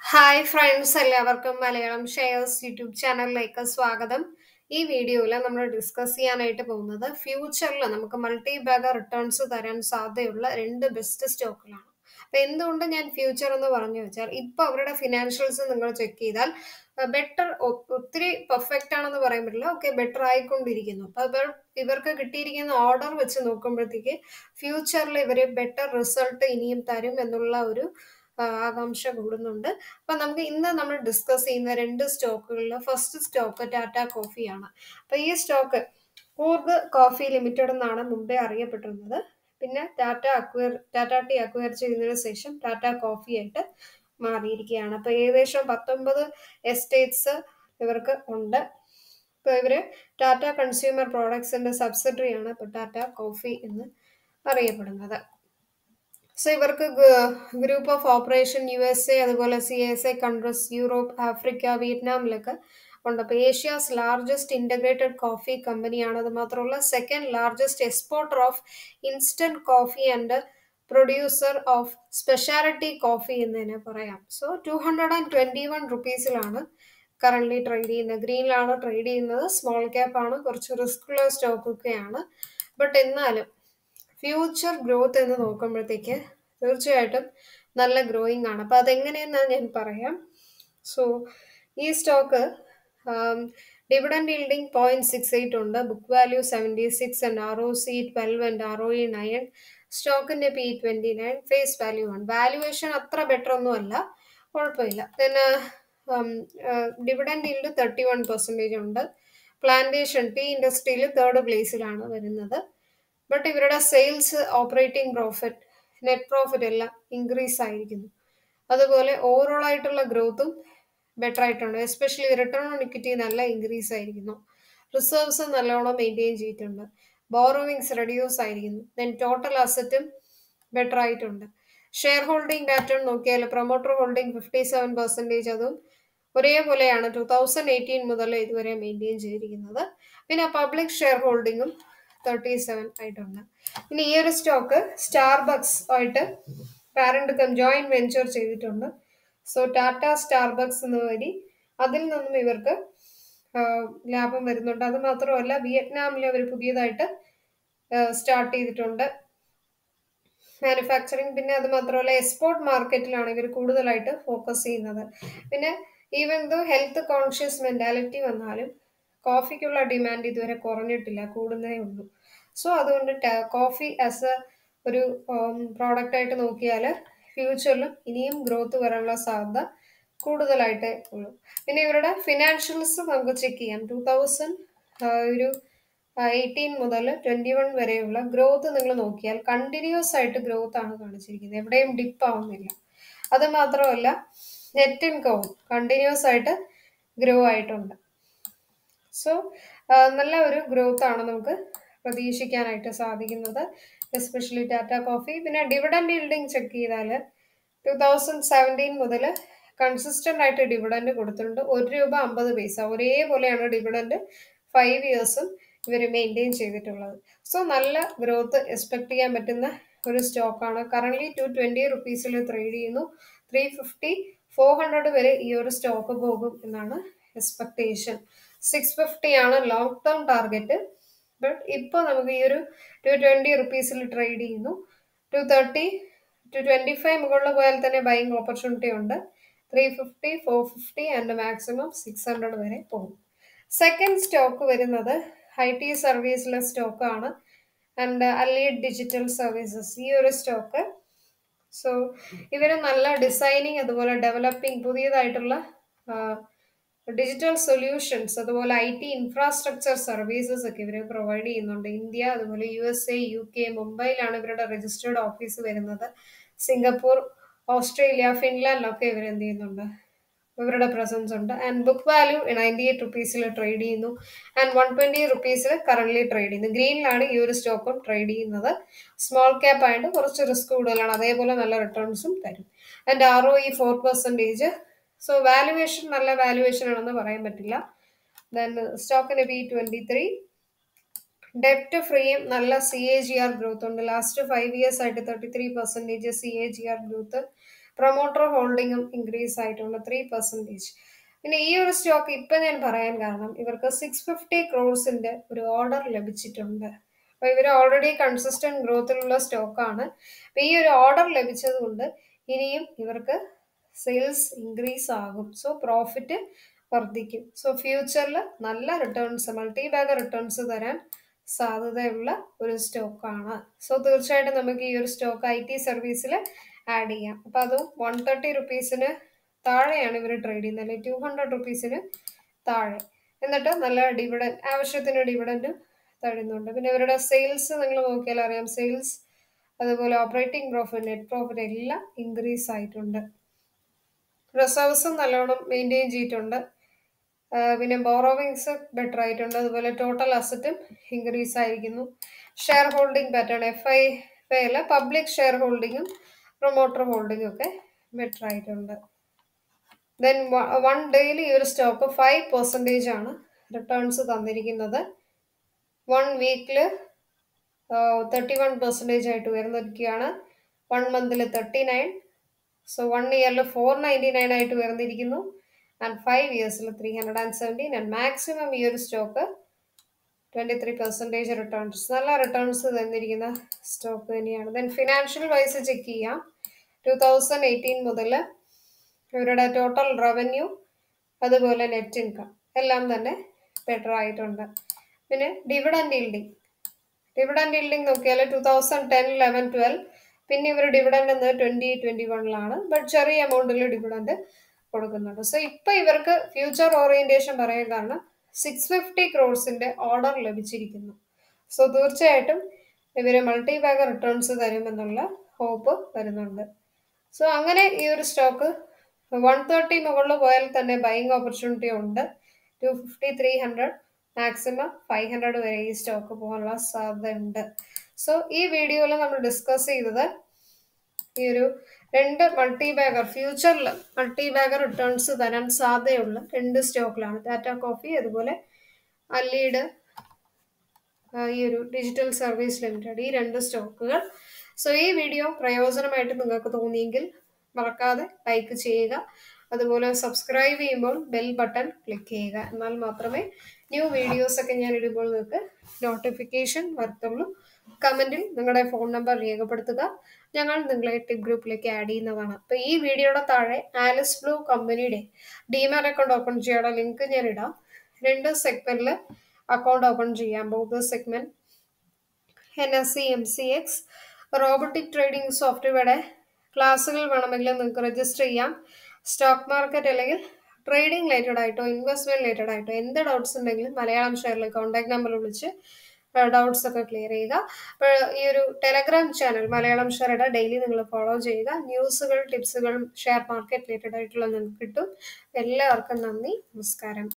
hi friends എല്ലാവർക്കും Malayalam shares YouTube ചാനലിലേക്ക് സ്വാഗതം ഈ വീഡിയോയിൽ നമ്മൾ ഡിസ്കസ് ചെയ്യാനായിട്ട് പോകുന്നത് ഫ്യൂച്ചറിൽ നമുക്ക് മൾട്ടി ബാഗ് റിട്ടേൺസ് തരാൻ സാധ്യതയുള്ള രണ്ട് ബെസ്റ്റ് സ്റ്റോക്കുകളാണ് അപ്പൊ എന്തുകൊണ്ട് ഞാൻ ഫ്യൂച്ചർ എന്ന് പറഞ്ഞു വെച്ചാൽ ഇപ്പൊ അവരുടെ ഫിനാൻഷ്യൽസ് നിങ്ങൾ ചെക്ക് ചെയ്താൽ ബെറ്റർ ഒത്തിരി പെർഫെക്റ്റ് ആണെന്ന് പറയാൻ പറ്റില്ല ഓക്കെ ബെറ്റർ ആയിക്കൊണ്ടിരിക്കുന്നു അപ്പൊ ഇവർ ഇവർക്ക് കിട്ടിയിരിക്കുന്ന ഓർഡർ വെച്ച് നോക്കുമ്പോഴത്തേക്ക് ഫ്യൂച്ചറിൽ ഇവർ ബെറ്റർ റിസൾട്ട് ഇനിയും തരും എന്നുള്ള ഒരു ആ, ആകാംക്ഷ കൂടുന്നുണ്ട് അപ്പൊ നമുക്ക് ഇന്ന് നമ്മൾ ഡിസ്കസ് ചെയ്യുന്ന രണ്ട് സ്റ്റോക്കുകളിൽ ഫസ്റ്റ് സ്റ്റോക്ക് ടാറ്റ കോഫിയാണ് അപ്പൊ ഈ സ്റ്റോക്ക് കൂർഗ് കോഫി ലിമിറ്റഡ് എന്നാണ് മുമ്പേ അറിയപ്പെട്ടിരുന്നത് പിന്നെ Tata acquire Tata tea acquire ചെയ്തതിനു ശേഷം ടാറ്റ കോഫി ആയിട്ട് മാറിയിരിക്കുകയാണ് അപ്പൊ ഏകദേശം പത്തൊമ്പത് എസ്റ്റേറ്റ്സ് ഇവർക്ക് ഉണ്ട് ഇപ്പൊ ഇവര് ടാറ്റ കൺസ്യൂമർ പ്രോഡക്ട്സിന്റെ സബ്സിഡറി ആണ് ഇപ്പൊ ടാറ്റ കോഫി എന്ന് അറിയപ്പെടുന്നത് സോ ഇവർക്ക് group of operation U S A അതുപോലെ C S A countries Europe Africa വിയറ്റ്നാമിലൊക്കെ ഉണ്ട് അപ്പോൾ ഏഷ്യാസ് ലാർജസ്റ്റ് ഇൻ്റഗ്രേറ്റഡ് കോഫി കമ്പനിയാണ് അത് മാത്രമല്ല second largest exporter of instant coffee and producer of speciality coffee എന്ന് തന്നെ പറയാം so two hundred and twenty one റുപ്പീസിലാണ് കറൻ്റ്ലി ട്രേഡ് ചെയ്യുന്നത് ഗ്രീനിലാണ് ട്രേഡ് ചെയ്യുന്നത് സ്മോൾ ക്യാപ്പ് ആണ് കുറച്ച് റിസ്ക് ഉള്ള സ്റ്റോക്കൊക്കെയാണ് ബട്ട് എന്നാലും ഫ്യൂച്ചർ ഗ്രോത്ത് എന്ന് നോക്കുമ്പോഴത്തേക്ക് തീർച്ചയായിട്ടും നല്ല ഗ്രോയിങ് ആണ് അപ്പോൾ അതെങ്ങനെയെന്ന് ഞാൻ പറയാം സോ ഈ stock dividend yielding point six eight ഉണ്ട് book value seventy six and R O C twelve and R O E nine സ്റ്റോക്കിൻ്റെ P twenty nine face value ആണ് വാല്യുവേഷൻ അത്ര ബെറ്റർ ഒന്നും അല്ല കുഴപ്പമില്ല പിന്നെ dividend yield thirty one percentage ഉണ്ട് plantation tea ഇൻഡസ്ട്രിയിൽ തേർഡ് പ്ലേസിലാണ് വരുന്നത് ബട്ട് ഇവരുടെ sales operating profit net profit എല്ലാം ഇൻക്രീസ് ആയിരിക്കുന്നു അതുപോലെ ഓവറോൾ ആയിട്ടുള്ള ഗ്രോത്തും ബെറ്റർ ആയിട്ടുണ്ട് എസ്പെഷ്യലി റിട്ടേൺ ഓൺ ഇക്വിറ്റി നല്ല ഇൻക്രീസ് ആയിരിക്കുന്നു റിസർവ്സ് നല്ലോണം മെയിൻറ്റെയിൻ ചെയ്തിട്ടുണ്ട് ബോറോവിങ്സ് റെഡ്യൂസ് ആയിരിക്കുന്നു ദെൻ ടോട്ടൽ അസറ്റും ബെറ്റർ ആയിട്ടുണ്ട് ഷെയർ ഹോൾഡിംഗ് പാറ്റേൺ നോക്കിയാൽ promoter holding fifty seven percentage അതും ഒരേപോലെയാണ് ടു തൗസൻഡ് എയ്റ്റീൻ മുതൽ ഇതുവരെ മെയിൻറ്റെയിൻ ചെയ്തിരിക്കുന്നത് പിന്നെ പബ്ലിക് ഷെയർ ഹോൾഡിങ്ങും തേർട്ടി സെവൻ ആയിട്ടുണ്ട് പിന്നെ ഈ ഒരു സ്റ്റോക്ക് സ്റ്റാർബക്സ് ആയിട്ട് പാരന്റ് കം ജോയിന്റ് വെഞ്ചർ ചെയ്തിട്ടുണ്ട് സോ ടാറ്റ സ്റ്റാർബക്സ് എന്ന വരി അതിൽ നിന്നും ഇവർക്ക് ആ, ലാഭം വരുന്നുണ്ട് അത് മാത്രമല്ല വിയറ്റ്നാമിൽ അവർ പുതിയതായിട്ട് സ്റ്റാർട്ട് ചെയ്തിട്ടുണ്ട് മാനുഫാക്ചറിങ് പിന്നെ അത് മാത്രമല്ല എക്സ്പോർട്ട് മാർക്കറ്റിലാണ് ഇവർ കൂടുതലായിട്ട് ഫോക്കസ് ചെയ്യുന്നത് പിന്നെ even though health conscious mentality വന്നാലും കോഫിക്കുള്ള ഡിമാൻഡ് ഇതുവരെ കുറഞ്ഞിട്ടില്ല കൂടുന്നതേ ഉള്ളൂ സോ അതുകൊണ്ട് കോഫി ആസ് എ ഒരു പ്രോഡക്റ്റ് ആയിട്ട് നോക്കിയാൽ ഫ്യൂച്ചറിലും ഇനിയും ഗ്രോത്ത് വരാനുള്ള സാധ്യത കൂടുതലായിട്ടേ ഉള്ളൂ പിന്നെ ഇവരുടെ ഫിനാൻഷ്യൽസ് നമുക്ക് ചെക്ക് ചെയ്യാം ടൂ തൗസൻഡ് ഒരു എയ്റ്റീൻ മുതൽ ട്വൻറ്റി വൺ വരെയുള്ള ഗ്രോത്ത് നിങ്ങൾ നോക്കിയാൽ കണ്ടിന്യൂസ് ആയിട്ട് ഗ്രോത്ത് ആണ് കാണിച്ചിരിക്കുന്നത് എവിടെയും ഡിപ്പ് ആവുന്നില്ല അത് മാത്രമല്ല നെറ്റ് ഇൻകവും കണ്ടിന്യൂസ് ആയിട്ട് ഗ്രോ ആയിട്ടുണ്ട് സോ നല്ല ഒരു ഗ്രോത്ത് ആണ് നമുക്ക് പ്രതീക്ഷിക്കാനായിട്ട് സാധിക്കുന്നത് എസ്പെഷ്യലി ടാറ്റ കോഫി പിന്നെ ഡിവിഡൻഡ് ഈൽഡിങ് ചെക്ക് ചെയ്താൽ ടു തൗസൻഡ് സെവൻറ്റീൻ മുതൽ കൺസിസ്റ്റൻ്റ് ആയിട്ട് ഡിവിഡൻഡ് കൊടുത്തിട്ടുണ്ട് ഒരു രൂപ അമ്പത് പൈസ ഒരേപോലെയാണ് ഡിവിഡൻഡ് ഫൈവ് ഇയേഴ്സും ഇവർ മെയിൻറ്റെയിൻ ചെയ്തിട്ടുള്ളത് സോ നല്ല ഗ്രോത്ത് എക്സ്പെക്ട് ചെയ്യാൻ പറ്റുന്ന ഒരു സ്റ്റോക്കാണ് കറൻ്റ്ലി ടു ട്വൻറ്റി റുപ്പീസിൽ ട്രേഡ് ചെയ്യുന്നു ത്രീ ഫിഫ്റ്റി ഫോർ ഹൺഡ്രഡ് വരെ ഈ ഒരു സ്റ്റോക്ക് പോകും എന്നാണ് എക്സ്പെക്ടേഷൻ സിക്സ് ഫിഫ്റ്റി ആണ് ലോങ് ടേം ടാർഗറ്റ് ബട്ട് ഇപ്പോൾ നമുക്ക് ഈ ഒരു ടു ട്വൻറ്റി റുപ്പീസിൽ ട്രേഡ് ചെയ്യുന്നു two thirty two twenty five മുകളിൽ പോയാൽ തന്നെ ബൈങ് ഓപ്പർച്യൂണിറ്റി ഉണ്ട് three fifty four fifty and maximum six hundred വരെ പോകും സെക്കൻഡ് സ്റ്റോക്ക് വരുന്നത് ഐ ടി സർവീസിലെ സ്റ്റോക്കാണ് ആൻഡ് അലീഡ് ഡിജിറ്റൽ സർവീസസ് ഈ ഒരു സ്റ്റോക്ക് സോ ഇവർ നല്ല ഡിസൈനിങ് അതുപോലെ ഡെവലപ്പിംഗ് പുതിയതായിട്ടുള്ള ഡിജിറ്റൽ സൊല്യൂഷൻസ് അതുപോലെ ഐ ടി ഇൻഫ്രാസ്ട്രക്ചർ സർവീസസ് ഒക്കെ ഇവർ പ്രൊവൈഡ് ചെയ്യുന്നുണ്ട് ഇന്ത്യ അതുപോലെ U S A U K മുംബൈയിലാണ് ഇവരുടെ രജിസ്റ്റേർഡ് ഓഫീസ് വരുന്നത് സിംഗപ്പൂർ ഓസ്ട്രേലിയ ഫിൻലാൻഡിലൊക്കെ ഇവർ എന്ത് ചെയ്യുന്നുണ്ട് ഇവരുടെ പ്രസൻസ് ഉണ്ട് and book value ninety eight റുപ്പീസിൽ ട്രേഡ് ചെയ്യുന്നു ആൻഡ് വൺ ട്വൻറ്റി റുപ്പീസിൽ കറൻ്റ്ലി ട്രേഡ് ചെയ്യുന്നു ഗ്രീനിലാണ് ഈ ഒരു സ്റ്റോക്കും ട്രേഡ് ചെയ്യുന്നത് സ്മോൾ ക്യാപ്പ് ആയിട്ട് കുറച്ച് റിസ്ക് കൂടുതലാണ് അതേപോലെ നല്ല റിട്ടേൺസും തരും and R O E four percentage so valuation നല്ല വാല്യുവേഷൻ ആണെന്ന് പറയാൻ പറ്റില്ല ദെൻ സ്റ്റോക്കിന് ബി ട്വൻറ്റി ത്രീ ഡെപ്റ്റ് ഫ്രീയും നല്ല C A G R growth ഉണ്ട് ലാസ്റ്റ് ഫൈവ് ഇയേഴ്സ് ആയിട്ട് thirty three percentage C A G R growth promoter ഹോൾഡിങ്ങും ഇൻക്രീസ് ആയിട്ടുണ്ട് ത്രീ പെർസെൻറ്റേജ് പിന്നെ ഈ ഒരു സ്റ്റോക്ക് ഇപ്പം ഞാൻ പറയാൻ കാരണം ഇവർക്ക് സിക്സ് ഫിഫ്റ്റി ക്രോഴ്സിന്റെ ഒരു ഓർഡർ ലഭിച്ചിട്ടുണ്ട് അപ്പോൾ ഇവർ ഓൾറെഡി കൺസിസ്റ്റന്റ് ഗ്രോത്തിലുള്ള സ്റ്റോക്കാണ് അപ്പോൾ ഈ ഒരു ഓർഡർ ലഭിച്ചത് കൊണ്ട് ഇനിയും ഇവർക്ക് സെയിൽസ് ഇൻക്രീസ് ആകും സോ പ്രോഫിറ്റ് വർദ്ധിക്കും സോ ഫ്യൂച്ചറിൽ നല്ല റിട്ടേൺസ് മൾട്ടി ബാഗ് റിട്ടേൺസ് തരാൻ സാധ്യതയുള്ള ഒരു സ്റ്റോക്കാണ് സോ തീർച്ചയായിട്ടും നമുക്ക് ഈ ഒരു സ്റ്റോക്ക് ഐ ടി സർവീസിൽ ആഡ് ചെയ്യാം അപ്പം അതും വൺ തേർട്ടി റുപ്പീസിന് താഴെയാണ് ഇവർ ട്രേഡ് ചെയ്യുന്നത് അല്ലെങ്കിൽ ടു ഹൺഡ്രഡ് റുപ്പീസിന് താഴെ എന്നിട്ട് നല്ല ഡിവിഡൻ ആവശ്യത്തിന് ഡിവിഡൻഡ് തരുന്നുണ്ട് പിന്നെ ഇവരുടെ സെയിൽസ് നിങ്ങൾ നോക്കിയാൽ അറിയാം സെയിൽസ് അതുപോലെ ഓപ്പറേറ്റിംഗ് പ്രോഫിറ്റ് നെറ്റ് പ്രോഫിറ്റ് എല്ലാം ഇൻക്രീസ് ആയിട്ടുണ്ട് റിസർവ്സും നല്ലോണം മെയിൻറ്റെയിൻ ചെയ്തിട്ടുണ്ട് പിന്നെ ബോറോവിങ്സ് ബെറ്റർ ആയിട്ടുണ്ട് അതുപോലെ ടോട്ടൽ അസറ്റും ഇൻക്രീസ് ആയിരിക്കുന്നു share holding pattern F I പേയിലെ പബ്ലിക് ഷെയർ ഹോൾഡിങ്ങും പ്രൊമോട്ടർ ഹോൾഡിങ്ങും ഒക്കെ ബെറ്റർ ആയിട്ടുണ്ട് ദെൻ വൺ ഡേയിൽ ഈ ഒരു സ്റ്റോക്ക് ഫൈവ് പെർസെൻറ്റേജ് ആണ് റിട്ടേൺസ് തന്നിരിക്കുന്നത് വൺ വീക്കിൽ തേർട്ടി വൺ പെർസെൻറ്റേജ് ആയിട്ട് ഉയർന്നിരിക്കുകയാണ് വൺ മന്തിൽ തേർട്ടി നയൻ സോ വൺ ഇയറിൽ ഫോർ നയൻറ്റി നയൻ ആയിട്ട് ഉയർന്നിരിക്കുന്നു ആൻഡ് ഫൈവ് ഇയേഴ്സിൽ three hundred and seventeen and maximum ഈ ഒരു stock twenty three percentage returns നല്ല റിട്ടേൺസ് തന്നിരിക്കുന്ന സ്റ്റോക്ക് തന്നെയാണ് ദെൻ ഫിനാൻഷ്യൽ വൈസ് ചെക്ക് ചെയ്യാം ടു തൗസൻഡ് എയ്റ്റീൻ മുതൽ ഇവരുടെ ടോട്ടൽ റവന്യൂ അതുപോലെ നെറ്റ് ഇൻകം എല്ലാം തന്നെ ബെറ്റർ ആയിട്ടുണ്ട് പിന്നെ ഡിവിഡൻഡ് ഈൽഡിങ് ഡിവിഡൻഡ് ഈൽഡിങ് നോക്കിയാൽ two thousand ten eleven twelve പിന്നെ ഇവർ ഡിവിഡൻഡ് എന്നത് ട്വൻറ്റി ട്വൻറ്റി വണ്ണിലാണ് ബട്ട് ചെറിയ എമൗണ്ടിൽ ഡിവിഡൻഡ് കൊടുക്കുന്നുണ്ട് സോ ഇപ്പം ഇവർക്ക് ഫ്യൂച്ചർ ഓറിയൻറ്റേഷൻ പറയാൻ കാരണം സിക്സ് ഫിഫ്റ്റി ക്രോഡ്സിൻ്റെ ഓർഡർ ലഭിച്ചിരിക്കുന്നു സോ തീർച്ചയായിട്ടും ഇവർ മൾട്ടി ബാഗ് റിട്ടേൺസ് തരുമെന്നുള്ള ഹോപ്പ് വരുന്നുണ്ട് സോ അങ്ങനെ ഈ ഒരു സ്റ്റോക്ക് വൺ തേർട്ടി മുകളിൽ പോയാൽ തന്നെ ബൈങ് ഓപ്പർച്യൂണിറ്റി ഉണ്ട് two fifty three hundred maximum five hundred വരെ ഈ സ്റ്റോക്ക് പോകാനുള്ള സാധ്യതയുണ്ട് സോ ഈ വീഡിയോയിൽ നമ്മൾ ഡിസ്കസ് ചെയ്തത് ഈ ഒരു രണ്ട് മൾട്ടി ബാഗർ ഫ്യൂച്ചറിൽ മൾട്ടി ബാഗർ റിട്ടേൺസ് തരാൻ സാധ്യതയുള്ള രണ്ട് സ്റ്റോക്കിലാണ് ടാറ്റ കോഫി അതുപോലെ അല്ലീഡ് ഈ ഒരു ഡിജിറ്റൽ സർവീസ് ലിമിറ്റഡ് ഈ രണ്ട് സ്റ്റോക്കുകൾ സോ ഈ വീഡിയോ പ്രയോജനമായിട്ട് നിങ്ങൾക്ക് തോന്നിയെങ്കിൽ മറക്കാതെ ലൈക്ക് ചെയ്യുക അതുപോലെ സബ്സ്ക്രൈബ് ചെയ്യുമ്പോൾ ബെൽ ബട്ടൺ ക്ലിക്ക് ചെയ്യുക എന്നാൽ മാത്രമേ ന്യൂ വീഡിയോസ് ഒക്കെ ഞാൻ ഇടുമ്പോൾ നിങ്ങൾക്ക് നോട്ടിഫിക്കേഷൻ വരത്തുള്ളൂ കമൻറ്റിൽ നിങ്ങളുടെ ഫോൺ നമ്പർ രേഖപ്പെടുത്തുക ഞങ്ങൾ നിങ്ങളെ ടിപ്പ് ഗ്രൂപ്പിലേക്ക് ആഡ് ചെയ്യുന്നതാണ് അപ്പോൾ ഈ വീഡിയോയുടെ താഴെ ആലിസ് ബ്ലൂ കമ്പനിയുടെ ഡിമാറ്റ് അക്കൗണ്ട് ഓപ്പൺ ചെയ്യാനുള്ള ലിങ്ക് ഞാൻ ഇടാം രണ്ട് സെഗ്മെന്റിൽ അക്കൗണ്ട് ഓപ്പൺ ചെയ്യാം both segment N S C M C X robotic trading സോഫ്റ്റ്വെയറുടെ ക്ലാസ്സുകൾ വേണമെങ്കിൽ നിങ്ങൾക്ക് രജിസ്റ്റർ ചെയ്യാം സ്റ്റോക്ക് മാർക്കറ്റ് അല്ലെങ്കിൽ ട്രേഡിംഗ് റിലേറ്റഡ് ആയിട്ടോ ഇൻവെസ്റ്റ്മെന്റ് റിലേറ്റഡ് ആയിട്ടോ എന്ത് ഡൗട്ട്സ് ഉണ്ടെങ്കിലും മലയാളം ഷെയറിൽ കോൺടാക്ട് നമ്പർ വിളിച്ച് ഡൗട്ട്സ് ഒക്കെ ക്ലിയർ ചെയ്യുക അപ്പോൾ ഈ ഒരു ടെലഗ്രാം ചാനൽ മലയാളം ഷെയറുടെ ഡെയിലി നിങ്ങൾ ഫോളോ ചെയ്യുക ന്യൂസുകൾ ടിപ്സുകൾ ഷെയർ മാർക്കറ്റ് റിലേറ്റഡ് ആയിട്ടുള്ള നിങ്ങൾക്ക് കിട്ടും എല്ലാവർക്കും നന്ദി നമസ്കാരം